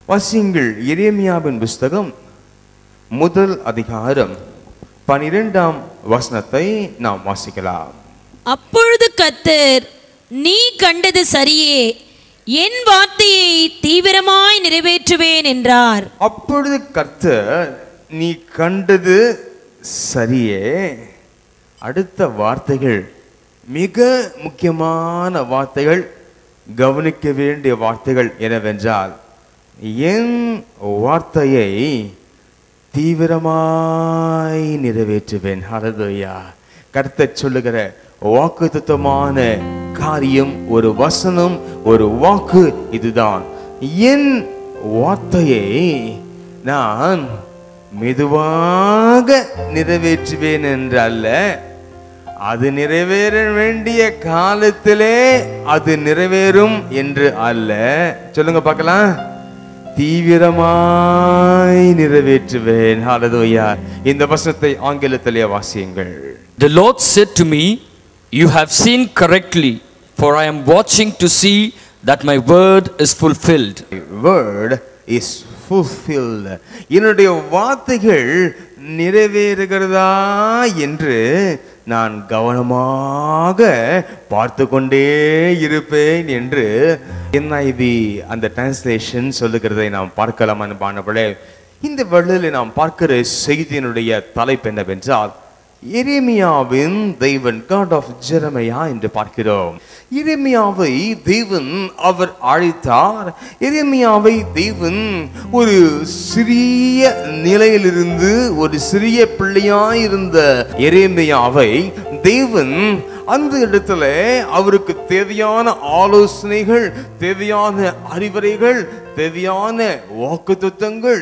வாசியுங்கள் எரேமியாவின் புஸ்தகம் முதல் அதிகாரம் பனிரெண்டாம் வசனத்தை நாம் வாசிக்கலாம் அப்பொழுது கர்த்தர் நீ கண்டது சரியே என் வார்த்தையை தீவிரமாய் நிறைவேற்றுவேன் என்றார் அப்பொழுது கர்த்தர் நீ கண்டது சரியே அடுத்த வார்த்தைகள் மிக முக்கியமான வார்த்தைகள் கவனிக்க வேண்டிய வார்த்தைகள் என்னவென்றால் என் வார்த்தையை தீவிரமாய் நிறைவேற்றுவேன் ஹalleluya கர்த்தர் சொல்லுகிற வாக்குத்தத்தமான காரியம் ஒரு வசனம் ஒரு வாக்கு இதுதான் என் வார்த்தையை நான் மெதுவாக நிறைவேற்றுவேன் என்றல்ல அது நிறைவேற வேண்டிய காலத்திலே அது நிறைவேறும் என்று அல்ல சொல்லுங்க பார்க்கலாம் தீவிரமாய் நிறைவேற்றுவேன் ஹalleluya இந்த வசனத்தை ஆங்கிலத்திலே வாசியுங்கள் The Lord said to me, You have seen correctly, for I am watching to see that my word is fulfilled. word is fulfilled என்னுடைய வார்த்தைகள் நிறைவேறுகிறதா என்று நான் கவனமாக பார்த்து கொண்டே இருப்பேன் என்று NIV அந்த டிரான்ஸ்லேஷன் சொல்லுகிறதை நாம் பார்க்கலாம் அன்பானவர்களே இந்த வேளையில் நாம் பார்க்கிற செய்தியினுடைய தலைப்பு என்னவென்றால் எரேமியாவின் தெய்வன் காட் ஆஃப் ஜெரமையா என்று பார்க்கிறோம் எரேமியாவை தேவன் அவர் அழைத்தார் எரேமியாவை தேவன் ஒரு சிறிய நிலையிலிருந்து ஒரு சிறிய பிள்ளையாயிருந்த எரேமியாவை தேவன் அந்த இடத்துல அவருக்கு தேவையான ஆலோசனைகள் தேவையான அறிவுரைகள் தேவையான வாக்குத்தத்தங்கள்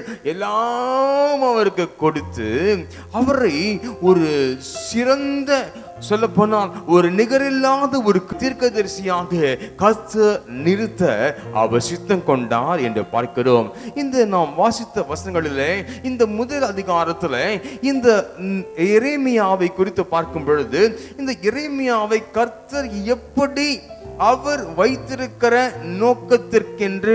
எல்லாம் அவருக்கு கொடுத்து அவரை ஒரு சிறந்த சொல்ல போனால் ஒரு நிகரில்லாத ஒரு தீர்க்கதரிசியாக கத்து நிறுத்த அவர் சித்தம் கொண்டார் என்று பார்க்கிறோம் இந்த நாம் வாசித்த வசனங்களிலே இந்த முதல் அதிகாரத்துல இந்த ம், எரேமியாவை குறித்து பார்க்கும் பொழுது இந்த எரேமியாவை கர்த்தர் எப்படி அவர் வைத்திருக்கிற நோக்கத்திற்கென்று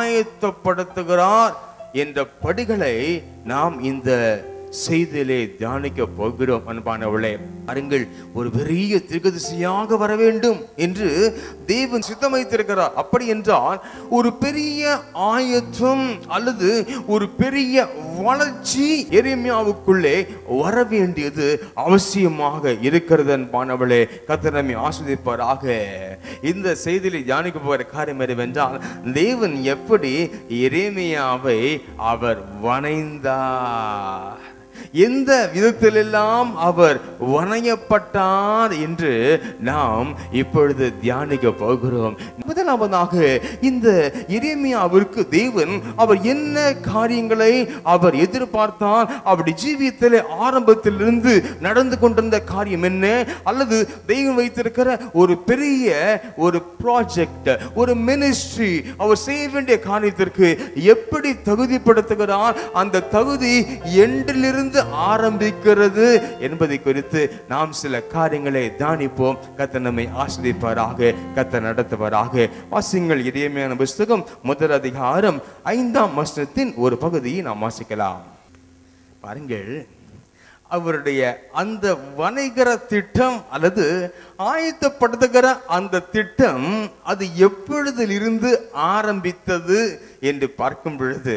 ஆயத்தப்படுத்துகிறார் என்ற படிகளை நாம் இந்த செய்தியிலே தியானிக்க போகிறோம் அன்பானவளே பாருங்கள் ஒரு பெரிய திருகதிசையாக வர வேண்டும் என்று தேவன் சித்தம் வைத்திருக்கிறார் அப்படி என்றால் ஒரு பெரிய ஆயத்தம் அல்லது ஒரு பெரிய வளர்ச்சி எரேமியாவுக்குள்ளே வர வேண்டியது அவசியமாக இருக்கிறது அன்பானவளே கத்தனமை ஆஸ்வதிப்பாராக இந்த செய்தியிலே தியானிக்க போகிற காரியம் என்னவென்றால் தேவன் எப்படி எரேமியாவை அவர் வணைந்தார் எந்த விதத்திலெல்லாம் அவர் வணையப்பட்டார் என்று நாம் இப்பொழுது தியானிக்க போகிறோம் முதலாவதாக இந்த எரேமியாவிற்கு தேவன் அவர் என்ன காரியங்களை அவர் எதிர்பார்த்தார் அவருடைய ஜீவியத்திலே ஆரம்பத்திலிருந்து நடந்து கொண்டிருந்த காரியம் என்ன அல்லது தெய்வம் வைத்திருக்கிற ஒரு பெரிய ஒரு ப்ராஜெக்ட் ஒரு மினிஸ்ட்ரி அவர் செய்ய வேண்டிய காரியத்திற்கு எப்படி தகுதிப்படுத்துகிறார் அந்த தகுதி எண்டிலிருந்து ஆரம்பிக்கிறது என்பதை குறித்து நாம் சில காரியங்களை தானிப்போம் கத்த நம்மை ஆஸ்வதிப்பாராக கத்த நடத்துவாராக வாசிங்கள் இதயமையான புஸ்தகம் முதல் அதிகாரம் ஐந்தாம் வசனத்தின் ஒரு பகுதியை நாம் வாசிக்கலாம் பாருங்கள் அவருடைய அந்த வணிகர திட்டம் அல்லது ஆயத்தப்படுத்துகிற அந்த திட்டம் அது எப்பொழுதிலிருந்து ஆரம்பித்தது என்று பார்க்கும் பொழுது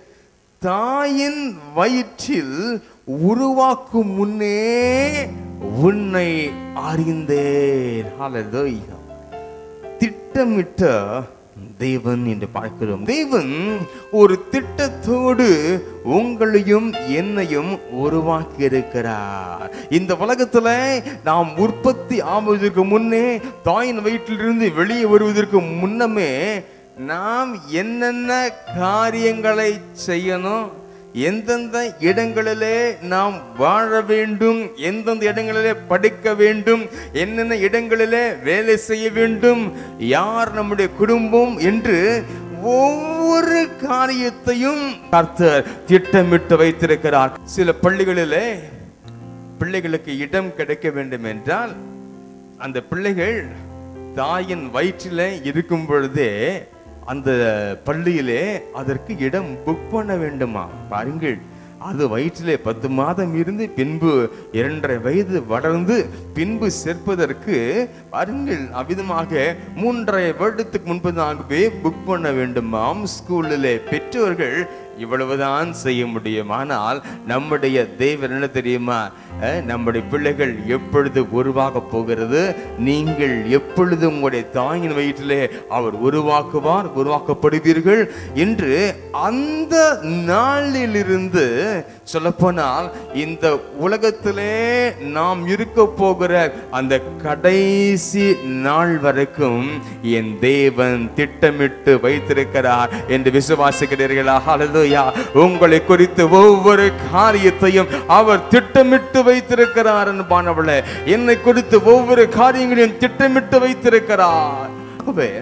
தாயின் வயிற்றில் உருவாக்கும் முன்னே உன்னை அறிந்தேன் ஹalleluya திட்டமிட்ட தேவன் என்று பார்க்கிறோம் தேவன் ஒரு திட்டத்தோடு உங்களையும் என்னையும் உருவாக்கி இருக்கிறார் இந்த உலகத்துல நாம் உற்பத்தி ஆவதற்கு முன்னே தாயின் வயிற்றிலிருந்து வெளியே வருவதற்கு முன்னமே நாம் என்னென்ன காரியங்களை செய்யணும் எந்தெந்த இடங்களிலே நாம் வாழ வேண்டும் எந்தெந்த இடங்களிலே படிக்க வேண்டும் என்னென்ன இடங்களிலே வேலை செய்ய வேண்டும் யார் நம்முடைய குடும்பம் என்று ஒவ்வொரு காரியத்தையும் கர்த்தர் திட்டமிட்டு வைத்திருக்கிறார் சில பள்ளிகளிலே பிள்ளைகளுக்கு இடம் கிடைக்க வேண்டும் என்றால் அந்த பிள்ளைகள் தாயின் வயிற்றிலே இருக்கும் பொழுதே அந்த பள்ளியிலே அதற்கு இடம் புக் பண்ண வேண்டுமா பாருங்கள் அது வயிற்றிலே பத்து மாதம் இருந்து பின்பு இரண்டரை வயது வளர்ந்து பின்பு சேர்ப்பதற்கு பாருங்கள் அவ்விதமாக மூன்றரை வருடத்துக்கு முன்பதாகவே புக் பண்ண வேண்டுமாம் ஸ்கூலிலே பெற்றோர்கள் இவ்வளவுதான் செய்ய முடியும் ஆனால் நம்முடைய தேவன் என்ன தெரியுமா அஹ், நம்முடைய பிள்ளைகள் எப்பொழுது உருவாக போகிறது நீங்கள் எப்பொழுது உங்களுடைய தாயின் வயிற்றிலே அவர் உருவாக்குவார் உருவாக்கப்படுவீர்கள் என்று அந்த நாளிலிருந்து சொல்லப்போனால் இந்த உலகத்திலே நாம் இருக்க போகிற அந்த கடைசி நாள் வரைக்கும் என் தேவன் திட்டமிட்டு வைத்திருக்கிறார் என்று விசுவாசிக்கிறீர்களா ஹalleluya உங்களை குறித்து ஒவ்வொரு காரியத்தையும் அவர் திட்டமிட்டு வைத்திருக்கிறார் என்பானவளே என்னை குறித்து ஒவ்வொரு காரியங்களையும் திட்டமிட்டு வைத்திருக்கிறார் ஆகவே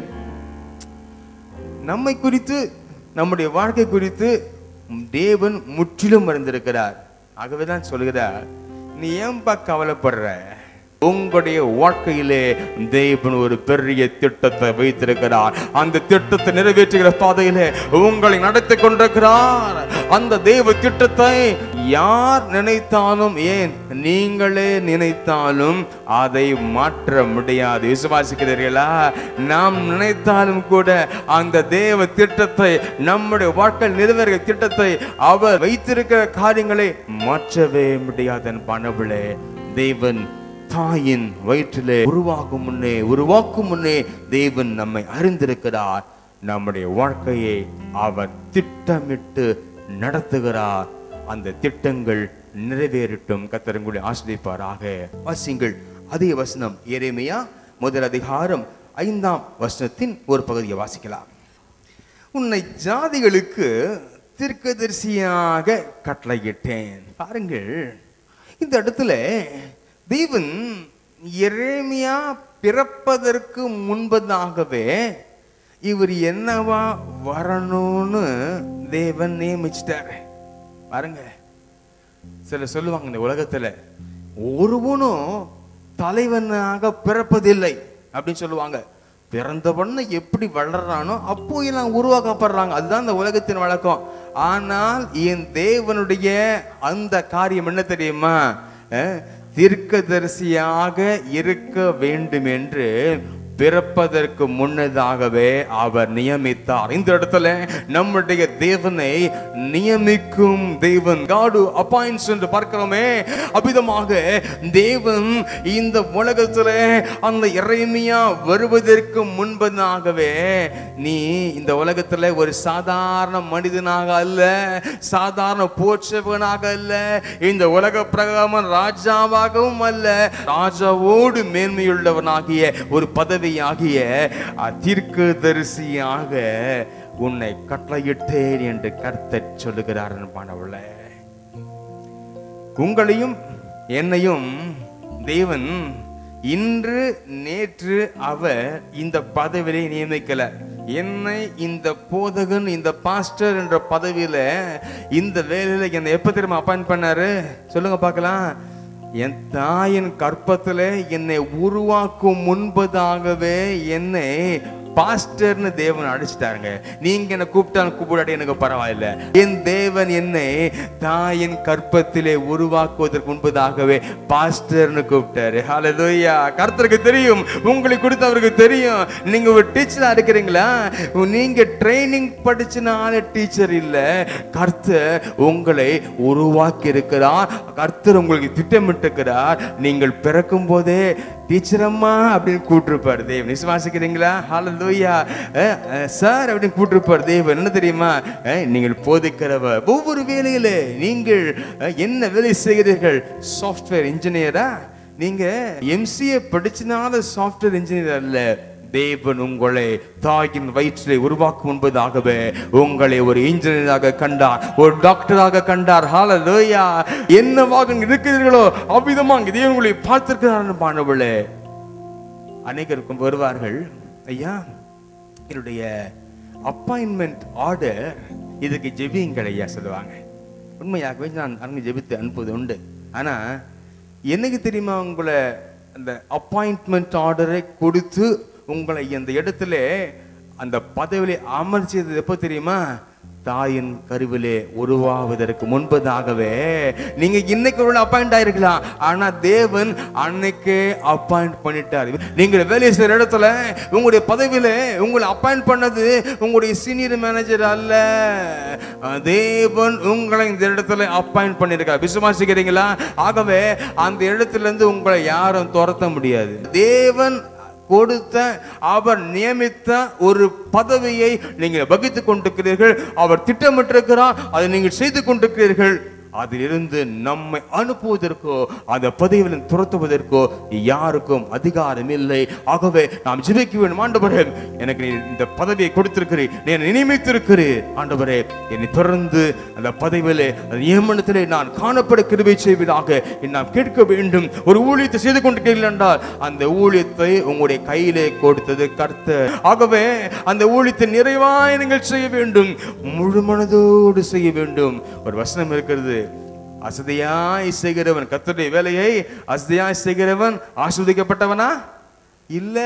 நம்மை குறித்து நம்முடைய வாழ்க்கை குறித்து தேவன் முற்றிலும் அறிந்திருக்கிறார் ஆகவேதான் சொல்கிறார் நீ ஏன்பா கவலைப்படுற உங்களுடைய வாழ்க்கையிலே தேவன் ஒரு பெரிய திட்டத்தை வைத்திருக்கிறார் அந்த திட்டத்தை நிறைவேற்றுகிற பாதையிலே உங்களை நடத்தி கொண்டிருக்கிறார் அந்த தேவ திட்டத்தை யார் நினைத்தாலும் ஏன் நீங்களே நினைத்தாலும் அதை மாற்ற முடியாது விசுவாசிக்கிறீர்களா நாம் நினைத்தாலும் கூட அந்த தேவ திட்டத்தை நம்முடைய வாழ்க்கை நிறைவேற திட்டத்தை அவர் வைத்திருக்கிற காரியங்களை மாற்றவே முடியாது பணவிலே தேவன் தாயின் வயிற்றிலே உருவாகும் முன்னே உருவாக்கும் முன்னே தேவன் நம்மை அறிந்திருக்கிறார் நம்முடைய வாழ்க்கையை அவர் திட்டமிட்டு நடத்துகிறார் அந்த திட்டங்கள் நிறைவேறட்டும் கத்தரங்குடி ஆசிரியப்பாராக வாசிங்கள் அதே வசனம் எரேமியா முதல் அதிகாரம் ஐந்தாம் வசனத்தின் ஒரு பகுதியை வாசிக்கலாம் உன்னை ஜாதிகளுக்கு தீர்க்கதரிசியாக கட்டளையிட்டேன் பாருங்கள் இந்த இடத்துல தேவன் எரேமியா பிறப்பதற்கு முன்பதாகவே இவர் என்னவா வரணும்னு தேவன் நியமிச்சிட்டாரு பாருங்க சில சொல்லுவாங்க இந்த உலகத்துல ஒருவனும் தலைவனாக பிறப்பதில்லை அப்படின்னு சொல்லுவாங்க பிறந்தவன எப்படி வளர்றானோ அப்போ எல்லாம் உருவாக்கப்படுறாங்க அதுதான் இந்த உலகத்தின் வழக்கம் ஆனால் என் தேவனுடைய அந்த காரியம் என்ன தெரியுமா அஹ், தீர்க்கதரிசியாக இருக்க வேண்டும் என்று பிறப்பதற்கு முன்னதாகவே அவர் நியமித்தார் இந்த இடத்துல நம்முடைய தேவனை நியமிக்கும் தேவன் காடு அப்பாயின்ஸ் என்று பார்க்கிறோமே அபிதமாக தேவன் இந்த உலகத்துல அந்த இறைமையா வருவதற்கு முன்பதாகவே நீ இந்த உலகத்துல ஒரு சாதாரண மனிதனாக அல்ல சாதாரண போற்றவனாக அல்ல இந்த உலக பிரகாமன் ராஜாவாகவும் அல்ல ராஜாவோடு மேன்மையுள்ளவனாகிய ஒரு பதவியாகிய தீர்க்கதரிசியாக உன்னை கட்டளையிட்டேன் என்று கர்த்தர் சொல்லுகிறார் என்பானவளே உங்களையும் என்னையும் தேவன் இன்று நேற்று அவர் இந்த பதவியை நியமிக்கல என்னை இந்த போதகன் இந்த பாஸ்டர் என்ற பதவியில இந்த வேலையில என்னை எப்ப தெரியுமா அப்பாயிண்ட் பண்ணாரு சொல்லுங்க பார்க்கலாம் என் தாயின் கற்பத்துல என்னை உருவாக்கும் முன்பதாகவே என்னை பாஸ்டர்னு தேவன் அடிச்சிட்டாருங்க நீங்க என்ன கூப்பிட்டாலும் கூப்பிடாட்டி எனக்கு பரவாயில்ல என் தேவன் என்னை தாயின் கற்பத்திலே உருவாக்குவதற்கு முன்பதாகவே பாஸ்டர்னு கூப்பிட்டாரு ஹalleluya கர்த்தருக்கு தெரியும் உங்களை குறித்து அவருக்கு தெரியும் நீங்க ஒரு டீச்சரா இருக்கிறீங்களா நீங்க ட்ரைனிங் படிச்சனால டீச்சர் இல்ல கர்த்தர் உங்களை உருவாக்கி இருக்கிறார் கர்த்தர் உங்களுக்கு திட்டமிட்டிருக்கிறார் நீங்கள் பிறக்கும் போதே டீச்சர் அம்மா அப்படின்னு கூப்பிட்டுருப்பார் தேவன் விசுவாசிக்கிறீங்களா ஹalleluya சார் அப்படின்னு கூப்பிட்டுருப்பார் தேவன் என்ன தெரியுமா அஹ், நீங்கள் போதிக்கிறவர் ஒவ்வொரு வேலையில நீங்கள் அஹ், என்ன வேலை செய்கிறீர்கள் சாஃப்ட்வேர் இன்ஜினியரா நீங்க எம்சிஏ படிச்சனால சாஃப்ட்வேர் இன்ஜினியர் அல்ல தேவன் உங்களை தாயின் வயிற்றிலே உருவாக்கும் முன்பதாகவே உங்களை ஒரு இன்ஜினியராக கண்டார் ஒரு டாக்டராக கண்டார் ஹalleluya என்னவாக இருக்கிறீர்களோ அவ்விதமாக தேவன் உங்களை பார்த்திருக்கிறார் மாணவர்களே அநேகருக்கும் வருவார்கள் ஐயா என்னுடைய அப்பாயின்மெண்ட் ஆர்டர் இதுக்கு ஜெபியுங்கள் ஐயா சொல்லுவாங்க உண்மையாகவே நான் அங்கே ஜெபித்து அனுப்புவது உண்டு ஆனா என்னைக்கு தெரியுமா உங்களை அந்த அப்பாயின்மெண்ட் ஆர்டரை கொடுத்து உங்களை அந்த இடத்துல அந்த பதவியிலே அமர்ச்சியது எப்போ தெரியுமா தாயின் கருவிலே உருவாவதற்கு முன்பதாகவே நீங்க இன்னைக்கு உள்ள அப்பாயிண்ட் ஆயிருக்கலாம் ஆனா தேவன் அன்னைக்கே அப்பாயிண்ட் பண்ணிட்டார் நீங்க வேலை செய்யற இடத்துல உங்களுடைய பதவியில உங்களை அப்பாயிண்ட் பண்ணது உங்களுடைய சீனியர் மேனேஜர் அல்ல தேவன் உங்களை இந்த இடத்துல அப்பாயிண்ட் பண்ணிருக்கார் விசுவாசிக்கிறீங்களா ஆகவே அந்த இடத்துல இருந்து உங்களை யாரும் துரத்த முடியாது தேவன் கொடுத்த அவர் நியமித்த ஒரு பதவியை நீங்கள் வகித்துக் கொண்டிருக்கிறீர்கள் அவர் திட்டமிட்டிருக்கிறார் அதை நீங்கள் செய்து கொண்டிருக்கிறீர்கள் அதிலிருந்து நம்மை அனுப்புவதற்கோ அந்த பதவியில் துரத்துவதற்கோ யாருக்கும் அதிகாரம் இல்லை ஆகவே நாம் ஜெபிக்க வேண்டும் ஆண்டவரே எனக்கு நீ இந்த பதவியை கொடுத்திருக்கிறீர் நீ என்னை நியமித்திருக்கிறீர் ஆண்டவரே என்னை தொடர்ந்து அந்த பதவியிலே அந்த நியமனத்திலே நான் காணப்பட கிருபை செய்வதாக நாம் கேட்க வேண்டும் ஒரு ஊழியத்தை செய்து கொண்டிருக்கிறீர்கள் என்றால் அந்த ஊழியத்தை உங்களுடைய கையிலே கொடுத்தது கர்த்தர் ஆகவே அந்த ஊழியத்தை நிறைவாய் நீங்கள் செய்ய வேண்டும் முழு மனதோடு செய்ய வேண்டும் ஒரு வசனம் இருக்கிறது அசதியாய் செய்கிறவன் கர்த்தருடைய வேலையை அசதியாய் செய்கிறவன் ஆஸ்வதிக்கப்பட்டவனா இல்ல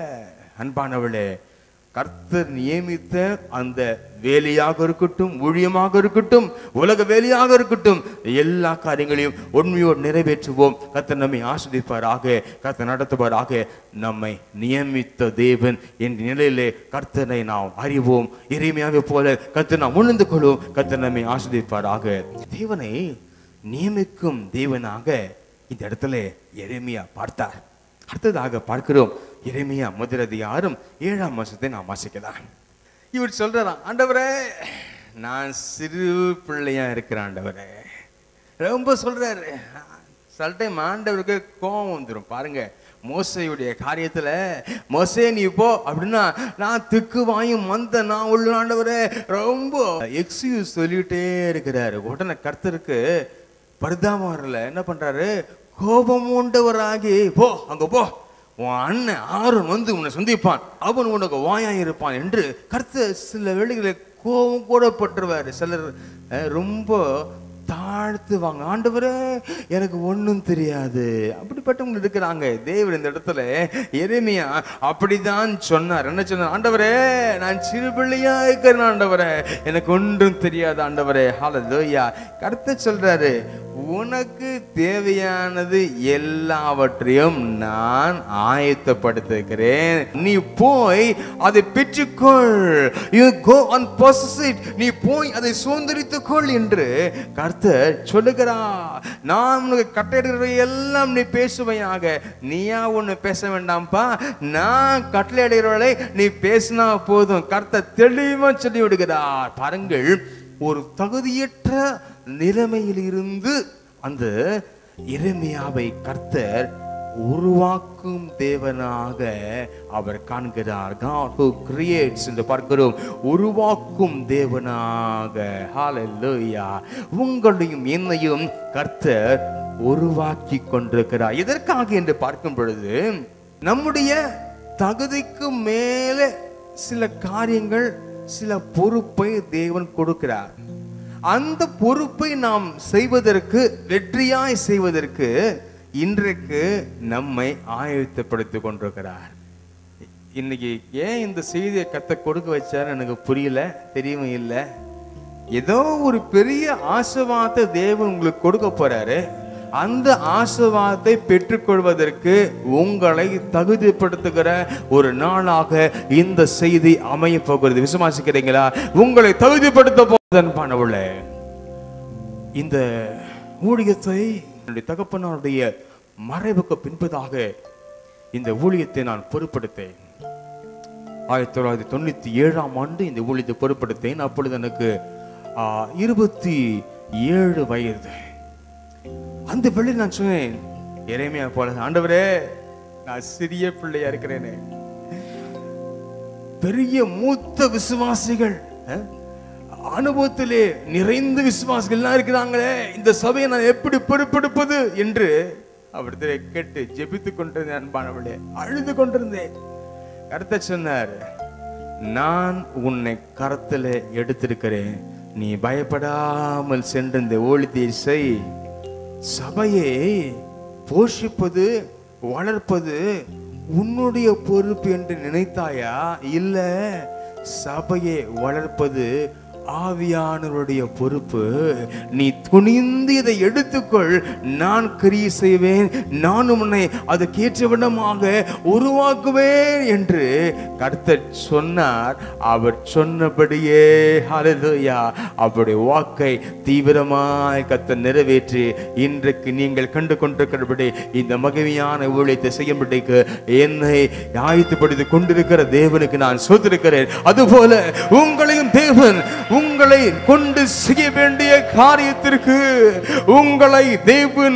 அன்பானவளே கர்த்தர் நியமித்த அந்த வேலையாக இருக்கட்டும் ஊழியமாக இருக்கட்டும் உலக வேலையாக இருக்கட்டும் எல்லா காரியங்களையும் உண்மையோடு நிறைவேற்றுவோம் கர்த்தர் நம்மை ஆஸ்வதிப்பாராக கர்த்தர் நடத்துவாராக நம்மை நியமித்த தேவன் என்ற நிலையிலே கர்த்தரை நாம் அறிவோம் இறைமையாக போல கர்த்தர் நாம் உணர்ந்து கொள்வோம் கர்த்தர் நம்மை ஆஸ்வதிப்பாராக தேவனை நியமிக்கும் தேவனாக இந்த இடத்துல எரேமியா பார்த்தார் அடுத்ததாக பார்க்கிறோம் எரேமியா முதலதிகாரம் ஏழாம் வருஷத்தை நாம் வாசிக்கலாம் இவர் சொல்றாராம் ஆண்டவரே நான் சிறு பிள்ளையா இருக்கிறேன் ஆண்டவரே ரொம்ப சொல்றாரு சில டைம் ஆண்டவருக்கு கோபம் வந்துடும் பாருங்க மோசையுடைய காரியத்துல மோசே நீ போ அப்படின்னா நான் திக்கு வாயும் வந்த நான் உள்ள ஆண்டவரே ரொம்ப எக்ஸ்கியூஸ் சொல்லிட்டே இருக்கிறாரு உடனே கர்த்தருக்கு பரிதாபம் வரல என்ன பண்றாரு கோபம் உண்டவராகி போ அங்க போ உன் அண்ணன் ஆரோன் வந்து உன்னை சந்திப்பான் அவன் உனக்கு வாயாய் இருப்பான் என்று கர்த்தர் சில வேளைகளில் கோபம் கூட பட்டுருவாரு சிலர் அஹ், ரொம்ப தாழ்த்துவாங்க ஆண்டவரே எனக்கு ஒண்ணும் தெரியாது அப்படிப்பட்டவங்க இருக்கிறாங்க தேவர் இந்த இடத்துல எரேமியா அப்படிதான் சொன்னார் என்ன சொன்னார் ஆண்டவரே நான் சிறு பிள்ளையா இருக்கிறேன் ஆண்டவரே எனக்கு ஒன்றும் தெரியாது ஆண்டவரே ஹalleluya கருத்து சொல்றாரு உனக்கு தேவையானது எல்லாவற்றையும் நான் ஆயத்தப்படுத்துகிறேன் நீ போய் அதை பெற்றுக்கொள் you go and possess it நீ போய் அதை சுதந்திரித்துக் கொள் என்று கர்த்தர் சொல்லுகிறார் நான் உனக்கு கட்டளையிடுகிற எல்லாம் நீ பேசுவையாக நீயா ஒண்ணு பேச வேண்டாம்ப்பா நான் கட்டளையிடுகிறவளை நீ பேசினா போதும் கர்த்தர் தெளிவா சொல்லி விடுகிறார் பாருங்கள் ஒரு தகுதியற்ற நிலைமையில் இருந்து அந்த எரேமியாவை கர்த்தர் உருவாக்கும் தேவனாக அவர் காண்கிறார் God who creates என்று பார்க்கிறோம் உருவாக்கும் தேவனாக ஹalleluya உங்களையும் என்னையும் கர்த்தர் உருவாக்கி கொண்டிருக்கிறார் எதற்காக என்று பார்க்கும் பொழுது நம்முடைய தகுதிக்கு மேலே சில காரியங்கள் சில பொறுப்பை தேவன் கொடுக்கிறார் அந்த பொறுப்பை நாம் செய்வதற்கு வெற்றியாய் செய்வதற்கு இன்றைக்கு நம்மை ஆயத்தப்படுத்திக் கொண்டிருக்கிறார் இன்னைக்கு ஏன் இந்த செய்தியை கத்த கொடுக்க வச்சாரு எனக்கு புரியல தெரியவும் இல்லை ஏதோ ஒரு பெரிய ஆசீர்வாதத்தை தேவன் உங்களுக்கு கொடுக்க போறாரு அந்த ஆசீர்வாதத்தை பெற்றுக்கொள்வதற்கு உங்களை தகுதிப்படுத்துகிற ஒரு நாளாக இந்த செய்தி அமைய போகிறது விசுவாசிக்கிறீங்களா உங்களை தகுதிப்படுத்த போதன் பண்ணவுள்ள இந்த ஊழியத்தை என்னுடைய தகப்பனாருடைய மறைவுக்கு பின்பதாக இந்த ஊழியத்தை நான் பொறுப்படுத்தேன் ஆயிரத்தி தொள்ளாயிரத்தி தொண்ணூத்தி ஏழாம் ஆண்டு இந்த ஊழியத்தை பொறுப்படுத்தேன் அப்பொழுது எனக்கு ஆ, இருபத்தி ஏழு வயது அந்த வேளையில் நான் சொன்னேன் இறைமையா போல ஆண்டவரே நான் சிறிய பிள்ளையா இருக்கிறேனே பெரிய மூத்த விசுவாசிகள் அஹ், அனுபவத்திலே நிறைந்த விசுவாசிகள் எல்லாம் இருக்கிறாங்களே இந்த சபையை நான் எப்படி பொறுப்பெடுப்பது என்று அவரிடத்திலே கேட்டு ஜெபித்துக் கொண்டிருந்தேன் அன்பானவளே அழுது கொண்டிருந்தேன் கருத்தை சொன்னார் நான் உன்னை கரத்தில் எடுத்திருக்கிறேன் நீ பயப்படாமல் சென்று இந்த ஊழியத்தை செய் சபையை போஷிப்பது வளர்ப்பது உன்னுடைய பொறுப்பு என்று நினைத்தாயா இல்ல சபையை வளர்ப்பது ஆவியானவருடைய பொறுப்பு நீ துணிந்து இதை எடுத்துக்கொள் நான் கிரியை செய்வேன் நானும் உன்னை அதற்கேற்ற விடமாக உருவாக்குவேன் என்று கர்த்தர் சொன்னார் அவர் சொன்னபடியே ஹalleluya அவருடைய வாக்கை தீவிரமாய் கர்த்தர் நிறைவேற்றி இன்றைக்கு நீங்கள் கண்டு கொண்டிருக்கிறபடி இந்த மகிமையான ஊழியத்தை செய்யும்படிக்கு என்னை ஆயத்தப்படுத்தி கொண்டிருக்கிற தேவனுக்கு நான் சொத்திருக்கிறேன் அதுபோல உங்களையும் தேவன் உங்களை கொண்டு செய்ய வேண்டிய காரியத்திற்கு உங்களை தேவன்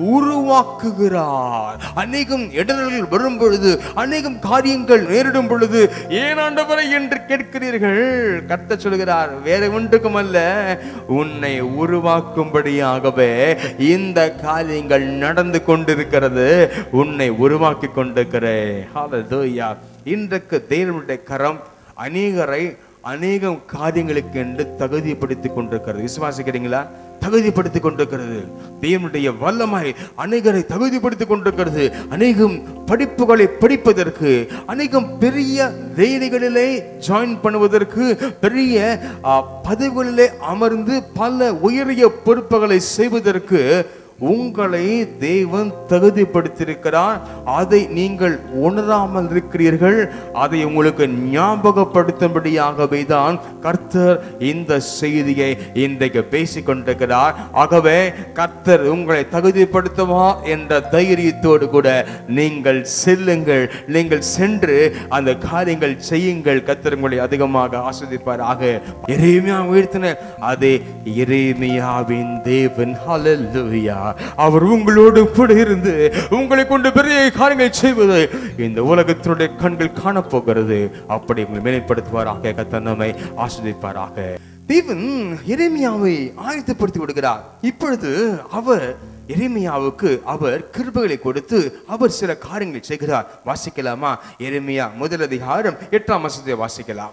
உருவாக்குகிறார் அநேகம் இடர்கள் வரும் பொழுது அநேகம் காரியங்கள் நேரிடும் பொழுது ஏன் ஆண்டவரை என்று கேட்கிறீர்கள் கத்த சொல்கிறார் வேற ஒன்றுக்கும் அல்ல உன்னை உருவாக்கும்படியாகவே இந்த காரியங்கள் நடந்து கொண்டிருக்கிறது உன்னை உருவாக்கி கொண்டிருக்கிறேன் ஹalleluya இன்றைக்கு தேவனுடைய கரம் அநேகரை அநேகம் காரியங்களுக்கு என்று தகுதிப்படுத்திக் கொண்டிருக்கிறது விசுவாசிக்கிறீங்களா தகுதிப்படுத்திக் கொண்டிருக்கிறது தேவனுடைய வல்லமை அநேகரை தகுதிப்படுத்திக் கொண்டிருக்கிறது அநேகம் படிப்புகளை படிப்பதற்கு அநேகம் பெரிய வேலைகளிலே ஜாயின் பண்ணுவதற்கு பெரிய ஆ, பதவிகளிலே அமர்ந்து பல உயரிய பொறுப்புகளை செய்வதற்கு உங்களை தேவன் தகுதிப்படுத்தியிருக்கிறார் அதை நீங்கள் உணராமல் இருக்கிறீர்கள் அதை உங்களுக்கு ஞாபகப்படுத்தும்படியாகவே தான் கர்த்தர் இந்த செய்தியை இன்றைக்கு பேசிக் கொண்டிருக்கிறார் ஆகவே கர்த்தர் உங்களை தகுதிப்படுத்துவா என்ற தைரியத்தோடு கூட நீங்கள் செல்லுங்கள் நீங்கள் சென்று அந்த காரியங்கள் செய்யுங்கள் கர்த்தர் உங்களை அதிகமாக ஆஸ்வதிப்பார் ஆக எரேமியா உயர்த்தின அதே எரேமியாவின் தேவன் ஹalleluya அவர் உங்களோடு கூட இருந்து உங்களை கொண்டு பெரிய காரியங்களை செய்வது இந்த உலகத்தினுடைய கண்கள் காணப்போகிறது அப்படி உங்களை மேம்படுத்துவாராக கர்த்தர் நம்மை ஆஸ்வதிப்பாராக தேவன் எரேமியாவை ஆயத்தப்படுத்தி விடுகிறார் இப்பொழுது அவர் எரேமியாவுக்கு அவர் கிருபைகளை கொடுத்து அவர் சில காரியங்களை செய்கிறார் வாசிக்கலாமா எரேமியா முதல் அதிகாரம் எட்டாம் வசனத்தை வாசிக்கலாம்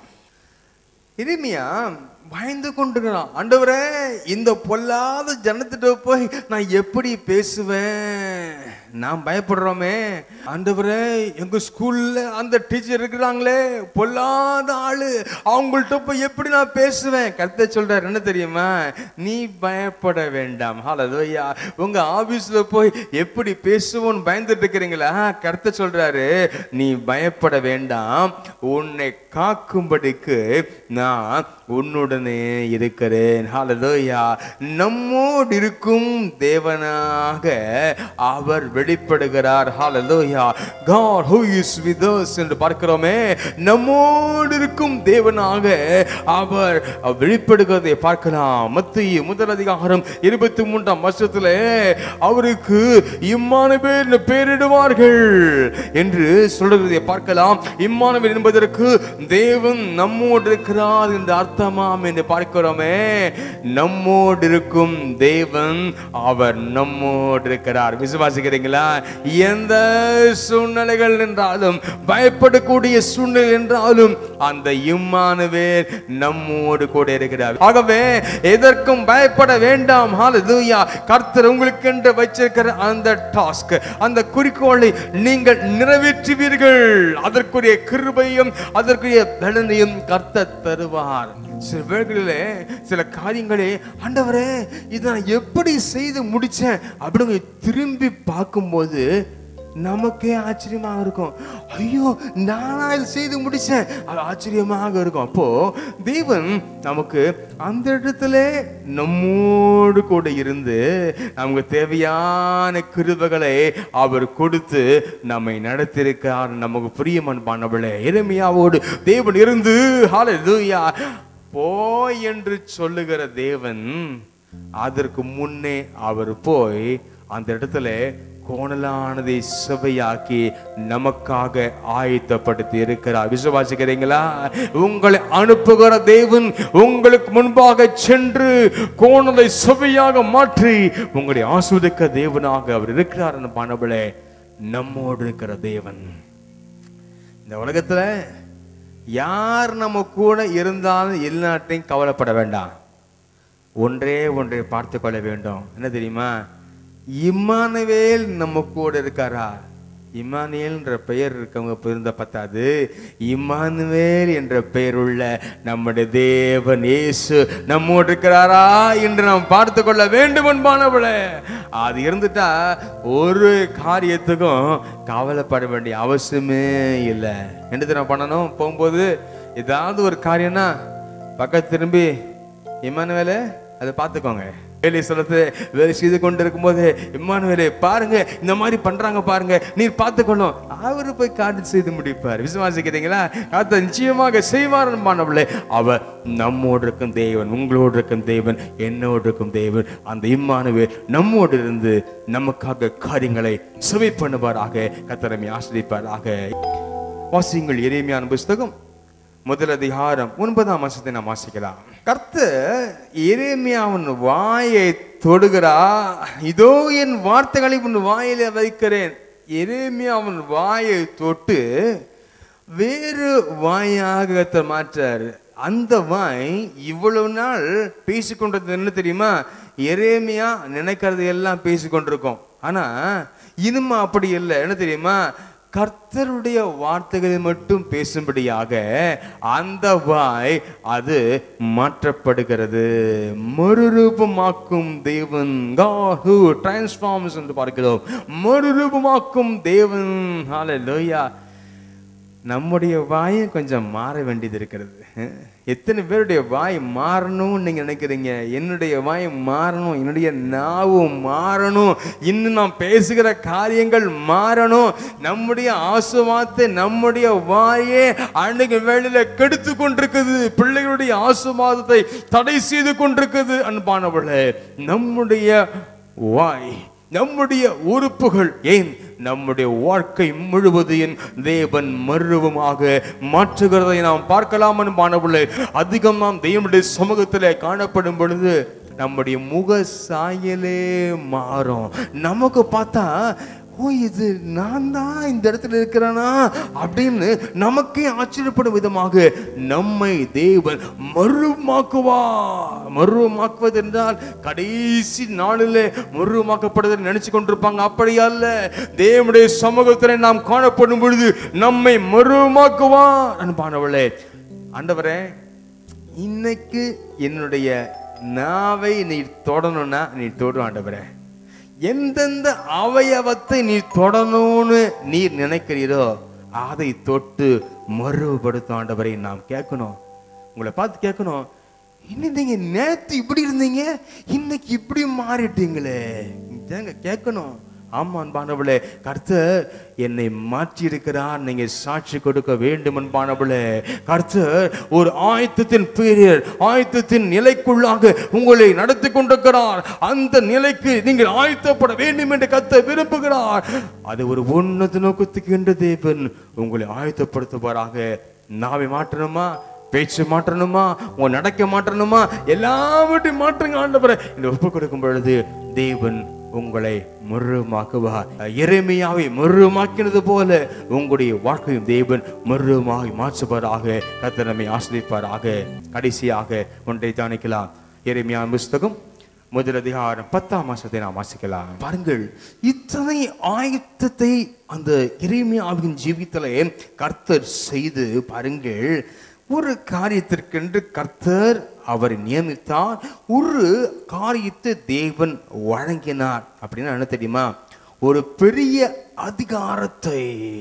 எரேமியா பயந்து கொண்டிருக்கிறான் ஆண்டவரே இந்த பொல்லாத ஜனத்திட்ட போய் நான் எப்படி பேசுவேன் நான் பயப்படுறோமே ஆண்டவரே எங்க ஸ்கூல்ல அந்த டீச்சர் இருக்கிறாங்களே பொல்லாத ஆளு அவங்கள்ட்ட போய் எப்படி நான் பேசுவேன் கருத்தை சொல்றாரு என்ன தெரியுமா நீ பயப்பட வேண்டாம் ஹalleluya உங்க ஆபீஸ்ல போய் எப்படி பேசுவோன்னு பயந்துட்டு இருக்கிறீங்களா கருத்தை சொல்றாரு நீ பயப்பட வேண்டாம் உன்னை காக்கும்படிக்கு நான் உன்னுடனே இருக்கிறேன் ஹalleluya நம்மோடு இருக்கும் தேவனாக அவர் வெளிப்படுகிறார் ஹalleluya God who is with us என்று பார்க்கிறோமே நம்மோடு இருக்கும் தேவனாக அவர் வெளிப்படுகிறதை பார்க்கலாம் மத்திய முதல் அதிகாரம் இருபத்தி மூன்றாம் வருஷத்துல அவருக்கு இம்மானுவேல் என்று பெயரிடுவார்கள் என்று சொல்லுகிறதை பார்க்கலாம் இம்மானுவேல் என்பதற்கு தேவன் நம்மோடு இருக்கிறார் என்று அர்த்தமாம் என்று பார்க்கிறோமே நம்மோடு இருக்கும் தேவன் அவர் நம்மோடு இருக்கிறார் விசுவாசிக்கிறீங்களா எந்த சூழ்நிலைகள் என்றாலும் பயப்படக்கூடிய சூழ்நிலை என்றாலும் அந்த இம்மானுவேல் நம்மோடு கூட இருக்கிறார் ஆகவே எதற்கும் பயப்பட வேண்டாம் ஹalleluya கர்த்தர் உங்களுக்கு என்று வச்சிருக்கிற அந்த டாஸ்க் அந்த குறிக்கோளை நீங்கள் நிறைவேற்றுவீர்கள் அதற்குரிய கிருபையும் அதற்குரிய பலனையும் கர்த்தர் தருவார் சில வேளைகளிலே சில காரியங்களே ஆண்டவரே இதை நான் எப்படி செய்து முடிச்சேன் அப்படின்னு திரும்பி பார்க்கும்போது நமக்கே ஆச்சரியமாக இருக்கும் ஐயோ நானா இதை செய்து முடிச்சேன் அது ஆச்சரியமாக இருக்கும் அப்போ தேவன் நமக்கு அந்த இடத்துல நம்மோடு கூட இருந்து நமக்கு தேவையான கிருபைகளை அவர் கொடுத்து நம்மை நடத்தியிருக்கார் நமக்கு பிரியமன்பானவளே எளிமையாவோடு தேவன் இருந்து ஹalleluya போய் என்று சொல்லுகிற தேவன் அதற்கு முன்னே அவர் போய் அந்த இடத்துல கோணலானதை சபையாக்கி நமக்காக ஆயத்தப்படுத்தி இருக்கிறார் விசுவாசிக்கிறீங்களா உங்களை அனுப்புகிற தேவன் உங்களுக்கு முன்பாக சென்று கோணலை சபையாக மாற்றி உங்களை ஆஸ்வதிக்க தேவனாக அவர் இருக்கிறார் பானவளே நம்மோடு இருக்கிற தேவன் இந்த உலகத்துல யார் நம்ம கூட இருந்தாலும் எல்லாத்தையும் கவலைப்பட வேண்டாம் ஒன்றே ஒன்றை பார்த்து கொள்ள வேண்டும் என்ன தெரியுமா இம்மானுவேல் நம்ம கூட இருக்காரா இமானுவேல்ன்ற பெயர் இருக்கவங்க இப்ப இருந்தா பத்தாது இமானுவேல் என்ற பெயர் உள்ள நம்முடைய தேவன் இயேசு நம்மோடு இருக்கிறாரா என்று நாம் பார்த்து கொள்ள வேண்டும் என்பானவளே அது இருந்துட்டா ஒரு காரியத்துக்கும் கவலைப்பட வேண்டிய அவசியமே இல்லை என்ன தெரியுமா பண்ணணும் போகும்போது ஏதாவது ஒரு காரியம்னா பக்கத்து திரும்பி இமானுவேலே அதை பார்த்துக்கோங்க வேலை சொல்றது வேலை செய்து கொண்டு இருக்கும்போது இம்மானுவேலே பாருங்க இந்த மாதிரி பண்றாங்க பாருங்க நீர் பார்த்துக்கணும் அவரு போய் காட்டு செய்து முடிப்பார் விசுவாசிக்கிறீங்களா காத்த நிச்சயமாக செய்வார் மாணவர்களே அவர் நம்மோடு இருக்கும் தேவன் உங்களோடு இருக்கும் தேவன் என்னோடு இருக்கும் தேவன் அந்த இம்மானுவே நம்மோடு இருந்து நமக்காக காரியங்களை சுவை பண்ணுவாராக கத்தரமை ஆசிரிப்பாராக வாசியுங்கள் எரேமியான புஸ்தகம் முதல் அதிகாரம் ஒன்பதாம் மாசத்தை நாம் வாசிக்கலாம் கர்த்தர் எரேமியாவின் வாயை தொடுகிறா இதோ என் வார்த்தைகளை உன் வாயில வைக்கிறேன் எரேமியாவின் வாயை தொட்டு வேறு வாயாக கர்த்தர் மாற்றார் அந்த வாய் இவ்வளவு நாள் பேசிக்கொண்டது என்ன தெரியுமா எரேமியா நினைக்கிறது எல்லாம் பேசிக்கொண்டிருக்கோம் ஆனா இனிமே அப்படி இல்லை என்ன தெரியுமா கர்த்தருடைய வார்த்தைகளை மட்டும் பேசும்படியாக அந்த வாய் அது மாற்றப்படுகிறது மறுரூபமாக்கும் தேவன் God who transforms என்று பார்க்கிறோம் மறுரூபமாக்கும் தேவன் ஹalleluya நம்முடைய வாயும் கொஞ்சம் மாற வேண்டியது இருக்கிறது எத்தனை பேருடைய வாய் மாறணும்னு நீங்க நினைக்கிறீங்க என்னுடைய வாய் மாறணும் என்னுடைய நாவும் மாறணும் இன்னும் நாம் பேசுகிற காரியங்கள் மாறணும் நம்முடைய ஆசுவாத்தை நம்முடைய வாயே அன்னைக்கு வேளையில கெடுத்து கொண்டிருக்குது பிள்ளைகளுடைய ஆசுவாதத்தை தடை செய்து கொண்டிருக்குது அன்பானவர்களே நம்முடைய வாய் நம்முடைய உறுப்புகள் ஏன் நம்முடைய வாழ்க்கை முழுவதையும் தேவன் மருவமாக மாற்றுகிறதை நாம் பார்க்கலாம் அன்பானவர்களே அதிகம் நாம் தேவனுடைய சமூகத்திலே காணப்படும் பொழுது நம்முடைய முக சாயலே மாறும் நமக்கு பார்த்தா ஓ இது நான் தான் இந்த இடத்துல இருக்கிறேனா அப்படின்னு நமக்கே ஆச்சரியப்படும் விதமாக நம்மை தேவன் மறுமாக்குவா மறுமாக்குவது என்றால் கடைசி நாளிலே மறுமாக்கப்படுவதை நினைச்சு கொண்டிருப்பாங்க அப்படி அல்ல தேவனுடைய சமூகத்திலே நாம் காணப்படும் பொழுது நம்மை மறுமாக்குவா அன்பானவளே ஆண்டவரே இன்னைக்கு என்னுடைய நாவை நீ தொடணும்னா நீ தொடு ஆண்டவரே எந்தெந்த அவயவத்தை நீ தொடணும்னு நீர் நினைக்கிறீரோ அதை தொட்டு மறுபடுத்தும் ஆண்டவரை நாம் கேட்கணும் உங்களை பார்த்து கேட்கணும் என்ன நீங்க நேத்து இப்படி இருந்தீங்க இன்னைக்கு இப்படி மாறிட்டீங்களே ஏங்க கேட்கணும் ஆமா அன்பானவளே கர்த்தர் என்னை மாற்றி இருக்கிறார் நீங்க சாட்சி கொடுக்க வேண்டும் அன்பானவளே கர்த்தர் ஒரு ஆயத்தத்தின் பீரியட் ஆயத்தத்தின் நிலைக்குள்ளாக உங்களை நடத்தி கொண்டிருக்கிறார் அந்த நிலைக்கு நீங்கள் ஆயத்தப்பட வேண்டும் என்று கத்த விரும்புகிறார் அது ஒரு உன்னத நோக்கத்துக்கு என்று தேவன் உங்களை ஆயத்தப்படுத்துவாராக நாவை மாற்றணுமா பேச்சு மாற்றணுமா உங்க நடக்க மாற்றணுமா எல்லாவற்றையும் மாற்றுங்க ஆண்டவரை இந்த ஒப்பு கொடுக்கும் பொழுது தேவன் உங்களை முருமாக்குவார் எரேமியாவை முருமாக்கினது போல உங்களுடைய வாழ்க்கையும் தேவன் முருமாகி மாற்றுவாராக கர்த்தர் நம்மை ஆசிரிப்பாராக கடைசியாக ஒன்றை தியானிக்கலாம் எரேமியா புஸ்தகம் முதல் அதிகாரம் பத்தாம் மாசத்தை நாம் வாசிக்கலாம் பாருங்கள் இத்தனை ஆயத்தத்தை அந்த எரேமியாவின் ஜீவித்தலை கர்த்தர் செய்து பாருங்கள் ஒரு காரியத்திற்கென்று கர்த்தர் அவரை நியமித்தார் ஒரு காரியத்தை தேவன் வழங்கினார் அப்படின்னா என்ன தெரியுமா ஒரு பெரிய அதிகாரத்தை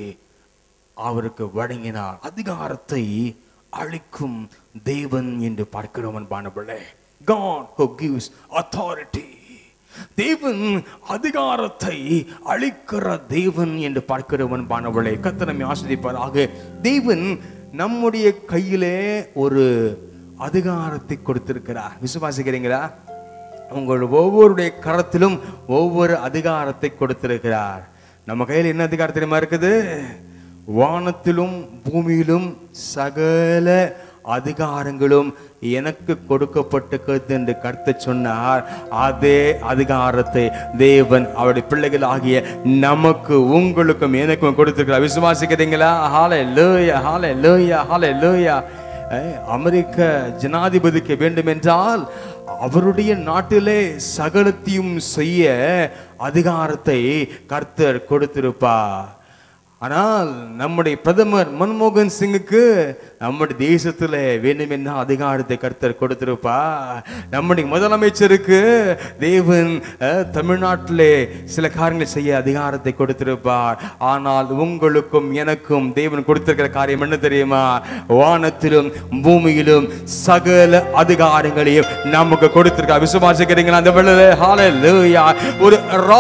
அவருக்கு வழங்கினார் அதிகாரத்தை அளிக்கும் தேவன் என்று பார்க்கிறோம் அன்பானவர்களே God who gives authority தேவன் அதிகாரத்தை அளிக்கிற தேவன் என்று பார்க்கிறவன் பானவளை கத்தனமை ஆசிரியப்பாராக தேவன் நம்முடைய கையிலே ஒரு அதிகாரத்தை கொடுத்திருக்கிறார் விசுவாசிக்கிறீங்களா உங்கள் ஒவ்வொருடைய கரத்திலும் ஒவ்வொரு அதிகாரத்தை கொடுத்திருக்கிறார் நம்ம கையில் என்ன அதிகாரம் தெரியுமா இருக்குது வானத்திலும் பூமியிலும் சகல அதிகாரங்களும் எனக்கு கொடுக்கப்பட்டிருக்கிறது என்று கருத்து சொன்னார் அதே அதிகாரத்தை தேவன் அவருடைய பிள்ளைகள் ஆகிய நமக்கு உங்களுக்கும் எனக்கும் கொடுத்திருக்கிறார் விசுவாசிக்கிறீங்களா ஹாலே லோயா ஹாலே லோயா ஹாலே லோயா அமெரிக்க ஜனாதிபதிக்கு வேண்டும் என்றால் அவருடைய நாட்டிலே சகலத்தையும் செய்ய அதிகாரத்தை கர்த்தர் கொடுத்திருப்பார் ஆனால் நம்முடைய பிரதமர் மன்மோகன் சிங்குக்கு நம்முடைய தேசத்துல வேணுமென்ன அதிகாரத்தை கர்த்தர் கொடுத்திருப்பா நம்முடைய முதலமைச்சருக்கு தேவன் அஹ், தமிழ்நாட்டிலே சில காரியங்களை செய்ய அதிகாரத்தை கொடுத்திருப்பார் ஆனால் உங்களுக்கும் எனக்கும் தேவன் கொடுத்திருக்கிற காரியம் என்ன தெரியுமா வானத்திலும் பூமியிலும் சகல அதிகாரங்களையும் நமக்கு கொடுத்திருக்க விசுவாசிக்கிறீங்களா அந்த வேளையில ஹalleluya ஒரு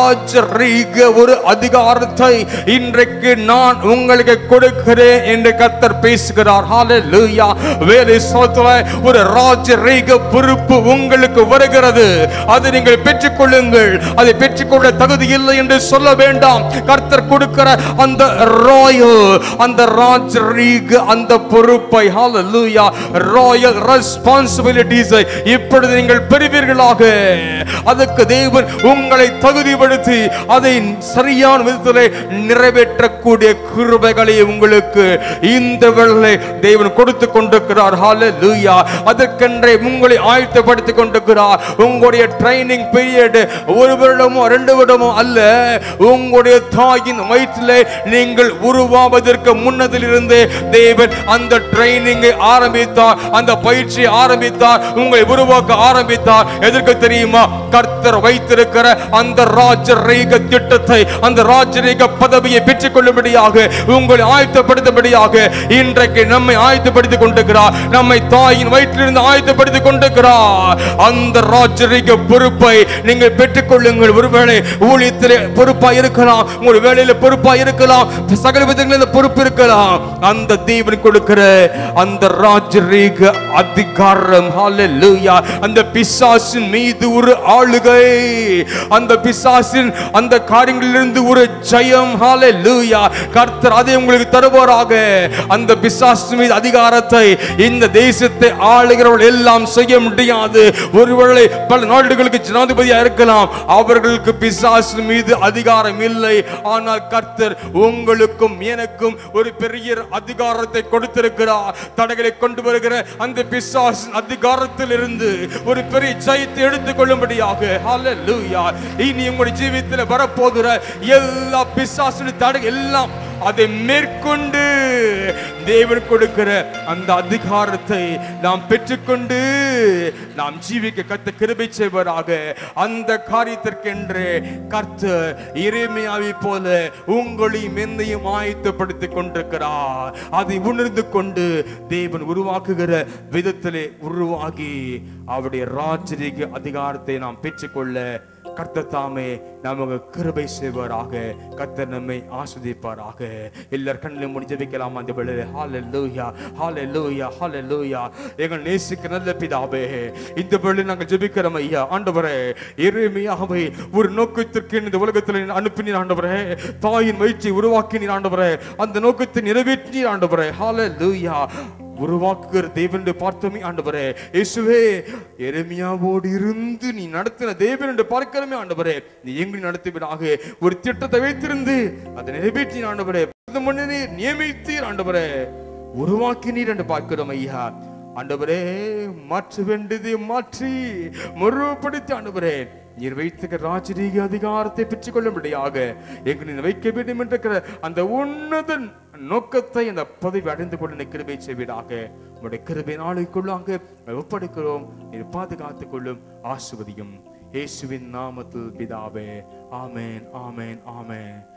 ராஜரீக ஒரு அதிகாரத்தை இன்றைக்கு நான் உங்களுக்கு கொடுக்கிறேன் என்று கர்த்தர் பேசுகிறார் ஹalleluya வேலை சோத்துல ஒரு ராஜரீக பொறுப்பு உங்களுக்கு வருகிறது அதை நீங்கள் பெற்றுக்கொள்ளுங்கள் அதை பெற்றுக்கொள்ள தகுதி இல்லை என்று சொல்ல வேண்டாம் கர்த்தர் கொடுக்கிற அந்த ராயல் அந்த ராஜரீக அந்த பொறுப்பை ஹalleluya ராயல் ரெஸ்பான்சிபிலிட்டிஸை இப்பொழுது நீங்கள் பெறுவீர்களாக அதுக்கு தேவன் உங்களை தகுதிப்படுத்தி அதை சரியான விதத்திலே நிறைவேற்றக்கூடிய கிருபைகளை உங்களுக்கு இந்த வேளை தேவன் கொடுத்து கொண்டிருக்கிறார் ஹalleluya அதற்கென்றே உங்களை ஆயத்தப்படுத்திக் கொண்டிருக்கிறார் உங்களுடைய ட்ரைனிங் பீரியட் ஒரு வருடமோ ரெண்டு வருடமோ அல்ல உங்களுடைய தாயின் வயிற்றிலே நீங்கள் உருவாவதற்கு முன்னதிலிருந்தே தேவன் அந்த ட்ரைனிங்கை ஆரம்பித்தார் அந்த பயிற்சியை ஆரம்பித்தார் உங்களை உருவாக்க ஆரம்பித்தார் எதற்கு தெரியுமா கர்த்தர் வைத்திருக்கிற அந்த ராஜரீக திட்டத்தை அந்த ராஜரீக பதவியை பெற்றுக் கொள்ளும்படியாக உங்களை ஆயத்தப்படுத்தும்படியாக இன்றைக்கு நம்மை ஆயத்தப்படுத்திக் கொண்டிருக்கிறார் நம்மை தாயின் வயிற்றிலிருந்து ஆயத்தப்படுத்திக் கொண்டிருக்கிறார் அந்த ராஜரீக பொறுப்பை நீங்கள் பெற்றுக் கொள்ளுங்கள் ஒருவேளை ஊழியத்திலே பொறுப்பா இருக்கலாம் உங்கள் வேலையில பொறுப்பா இருக்கலாம் சகல விதங்களில் பொறுப்பு இருக்கலாம் அந்த தேவன் கொடுக்கிற அந்த ராஜரீக அதிகாரம் ஹalleluya அந்த பிசாசின் மீது ஒரு ஆளுகை அந்த பிசாசின் அந்த காரியங்களிலிருந்து ஒரு ஜெயம் ஹalleluya கர்த்தர் அதை உங்களுக்கு தருவாராக அந்த பிசாசு மீது அதிகாரத்தை இந்த தேசத்தை ஆளுகிறவர்கள் எல்லாம் செய்ய முடியாது ஒருவேளை பல நாடுகளுக்கு ஜனாதிபதியா இருக்கலாம் அவர்களுக்கு பிசாசு மீது அதிகாரம் இல்லை ஆனால் கர்த்தர் உங்களுக்கும் எனக்கும் ஒரு பெரிய அதிகாரத்தை கொடுத்திருக்கிறார் தடைகளை கொண்டு வருகிற அந்த பிசாசின் அதிகாரத்தில் இருந்து ஒரு பெரிய ஜெயத்தை எடுத்துக் கொள்ளும்படியாக ஹalleluya இனி உங்களுடைய ஜீவியத்தில் வரப்போகிற எல்லா பிசாசின் தடை எல்லாம் அதை மேற்கொண்டு தேவன் கொடுக்கிற அந்த அதிகாரத்தை நாம் பெற்றுக்கொண்டு நாம் ஜீவிக்க கத்த கிருபை செய்வராக அந்த காரியத்திற்கென்று கர்த்தர் இறைமையாவை போல உங்களையும் என்னையும் ஆயத்தப்படுத்திக் கொண்டிருக்கிறார் அதை உணர்ந்து கொண்டு தேவன் உருவாக்குகிற விதத்திலே உருவாகி அவருடைய ராஜரீக அதிகாரத்தை நாம் பெற்றுக்கொள்ள கர்த்தர் தாமே நமக்கு கிருபை செய்வாராக கர்த்தர் நம்மை ஆஸ்வதிப்பாராக எல்லார் கண்ணிலும் முடி ஜெபிக்கலாம் அந்த வேளையிலே ஹalleluya ஹalleluya ஹalleluya எங்கள் நேசிக்க நல்ல பிதாவே இந்த வேளையில் நாங்கள் ஜெபிக்கிறோம் ஐயா ஆண்டவரே எரேமியாவை ஒரு நோக்கத்திற்கு இந்த உலகத்தில் அனுப்பினீர் ஆண்டவரே தாயின் வயிற்றை உருவாக்கினீர் ஆண்டவரே அந்த நோக்கத்தை நிறைவேற்றினீர் ஆண்டவரே ஹalleluya உருவாக்குகிற தேவன் என்று பார்த்தோமே ஆண்டவரே இயேசுவே எரேமியாவோடு இருந்து நீ நடத்தின தேவன் என்று பார்க்கிறோமே ஆண்டவரே நீ எங்களை நடத்துவீராக ஒரு திட்டத்தை வைத்திருந்து அதை நிறைவேற்றின ஆண்டவரே இந்த மன்னனே நியமித்தீர் ஆண்டவரே உருவாக்கினீர் என்று பார்க்கிறோம் ஐயா ஆண்டவரே மாற்ற வேண்டியதை மாற்றி மறுபடுத்தி ஆண்டவரே நீர் வைத்துக்க ராஜரீக அதிகாரத்தை பெற்றுக் கொள்ளும்படியாக எங்களை வைக்க வேண்டும் என்ற அந்த உன்னத நோக்கத்தை அந்த பதவி அடைந்து கொள்ள நீர் கிருபை செய்வீராக உடைய கிருபை நாளைக்குள்ளாக ஒப்படைக்கிறோம் நீர் பாதுகாத்துக் கொள்ளும் ஆசுவதியும் இயேசுவின் நாமத்தில் பிதாவே ஆமென் ஆமென் ஆமென்